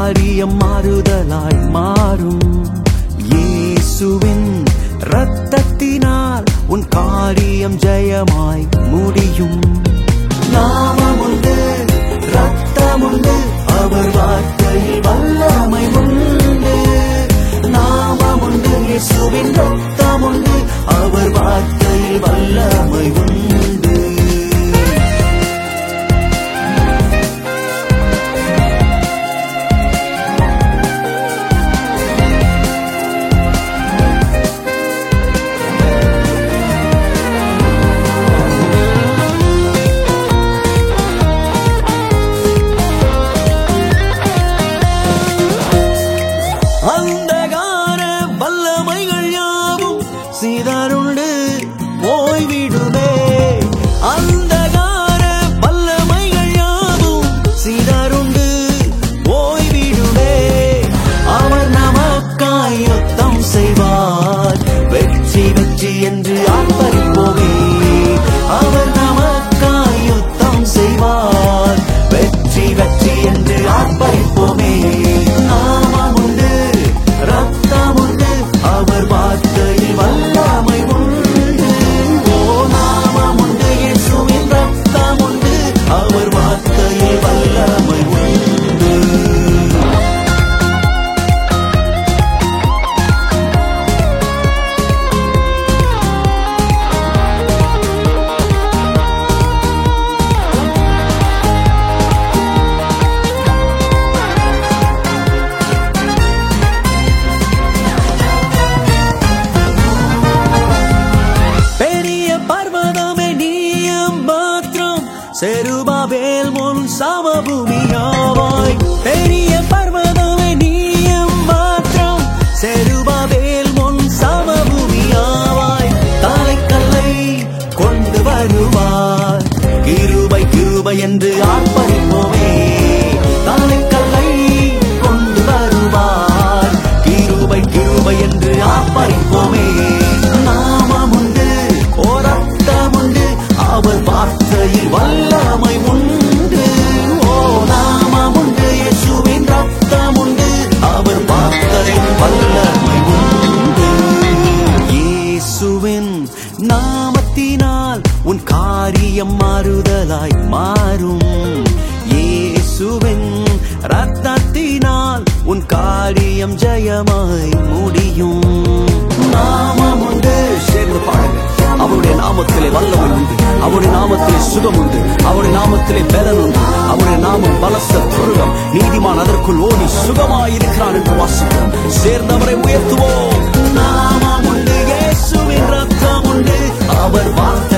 காரியம் மாறுதலாய் மாறும் இயேசுவின் இரத்தத்தினால் உன் காரியம் ஜெயமாய் முடியும் நாமம் உண்டு ரத்தம் உண்டு அவர் வார்த்தையில் வல்லமை உண்டு நாமம் உண்டு இயேசுவின் ரத்தம் உண்டு அவர் வார்த்தையில் வல்லமை உண்டு அந்தகார வல்லமைகள் யாவும் சிதறுண்டு போய்விடுமே அந்தகார வல்லமைகள் யாவும் சிதறுண்டு போய்விடுமே அவர் நமக்காய் யுத்தம் செய்வார் வெற்றி வெற்றி என்று ஆர்ப்பரிப்போமே அவர் நமக்காய் யுத்தம் செய்வார் வெற்றி வெற்றி என்று ஆர்ப்பரிப்போமே நாமம் உண்டு ரத்தம் உண்டு அவர் வார்த்தையில் வல்லமை உண்டு ஓ நாமம் உண்டு இயேசுவின் ரத்தம் உண்டு அவர் வார்த்தையில் வல்லமை உண்டு பெரிய பர்வதமே நீயம் மாத்திரம் செருபாபேல் முன் சமபூமியாவாய் பெரிய பர்வதமே நீயம் மாத்திரம் செருபாபேல் முன் சமபூமியாவாய் தலைக்கல்லை கொண்டு வருவார் கிருபை கிருபை என்று ஆர்ப்பரிப்போமே தலைக்கல்லை கொண்டு வருவார் கிருபை கிருபை என்று ஆர்ப்பரிப்போமே நாமம் உண்டு ஓரத்தம் உண்டு அவர் வார்த்தையில் வல்லமை உண்டு ஓ நாமம் உண்டு இயேசுவின் ரத்தம் உண்டு அவர் வார்த்தையில் வல்லமை உண்டு இயேசுவின் நாமத்தினால் உன் காரியம் மாறுதலாய் மாறும் இயேசுவின் ரத்தத்தினால் உன் காரியம் ஜெயமாய் முடியும் நாமம் உண்டு சேர்ந்து பாடுங்க அவருடைய நாமத்திலே வல்லமை உண்டு அவருடைய நாமத்திலே சுகம் உண்டு அவருடைய நாமத்திலே பலன் உண்டு அவருடைய நாமம் பலஸ்த துருகம் நீதிமான் அதற்குள் ஓடி சுகமாயிருக்கிறான் என்று வாசிக்கிறோம் சேர்ந்தவரை உயர்த்துவோம் நாமம் உண்டு இயேசுவின் ரத்தம் உண்டு அவர் வார்த்தை